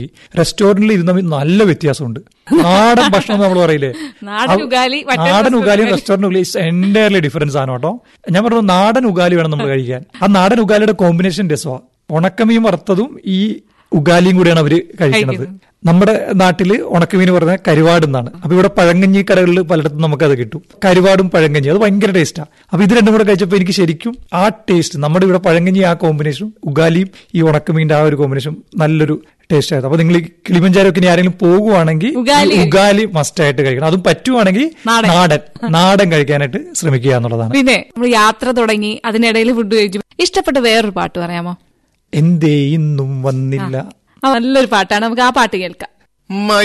റെസ്റ്റോറന്റിൽ ഇരുന്ന നല്ല വ്യത്യാസമുണ്ട് നാടൻ ഭക്ഷണം നമ്മൾ പറയില്ലേ നാടൻ ഉഗാലി, മറ്റേ നാടൻ ഉഗാലിയും ugali. Restaurant ugali entirely difference ആണ് കേട്ടോ ഞാൻ പറഞ്ഞു നാടൻ ഉഗാലി വേണം നമ്മൾ കഴിക്കാൻ ആ നാടൻ ഉഗാലിയുടെ കോമ്പിനേഷൻ രസമാണ് ഉണക്കമീൻ വറുത്തതും ഈ ഉഗാലിയും കൂടിയാണ് അവര് കഴിക്കുന്നത് കഴിക്കുന്നത്. നമ്മുടെ നാട്ടില് ഉണക്കമീൻ പറഞ്ഞ കരുവാട് എന്നാണ് അപ്പൊ ഇവിടെ പഴങ്കഞ്ഞി കടകളിൽ പലയിടത്തും നമുക്ക് അത് കിട്ടും കരുവാടും പഴങ്കഞ്ഞി അത് ഭയങ്കര ടേസ്റ്റാ അപ്പൊ ഇത് രണ്ടും കൂടെ കഴിച്ചപ്പോൾ എനിക്ക് ശരിക്കും ആ ടേസ്റ്റ് നമ്മുടെ ഇവിടെ പഴങ്കഞ്ഞി ആ കോമ്പിനേഷനും ഉഗാലിയും ഈ ഉണക്കമീന്റെ ആ ഒരു കോമ്പിനേഷൻ നല്ലൊരു ടേസ്റ്റ് ആയിരുന്നു അപ്പൊ നിങ്ങൾ ഈ കിളിമഞ്ചാരൊക്കെ ഇനി ആരെങ്കിലും പോകുവാണെങ്കിൽ ഉഗാലി ഈ ഉഗാലി മസ്റ്റ് ആയിട്ട് കഴിക്കണം അതും പറ്റുവാണെങ്കിൽ നാടൻ. നാടൻ നാടൻ കഴിക്കാനായിട്ട് ശ്രമിക്കുക എന്നുള്ളതാണ് പിന്നെ നമ്മൾ യാത്ര തുടങ്ങി അതിനിടയിൽ ഫുഡ് കഴിച്ചു ഇഷ്ടപ്പെട്ട വേറൊരു പാട്ട് പറയാമോ എന്തേ ഇന്നും വന്നില്ല ആ, നല്ലൊരു പാട്ടാണ് നമുക്ക് ആ പാട്ട് കേൾക്കാം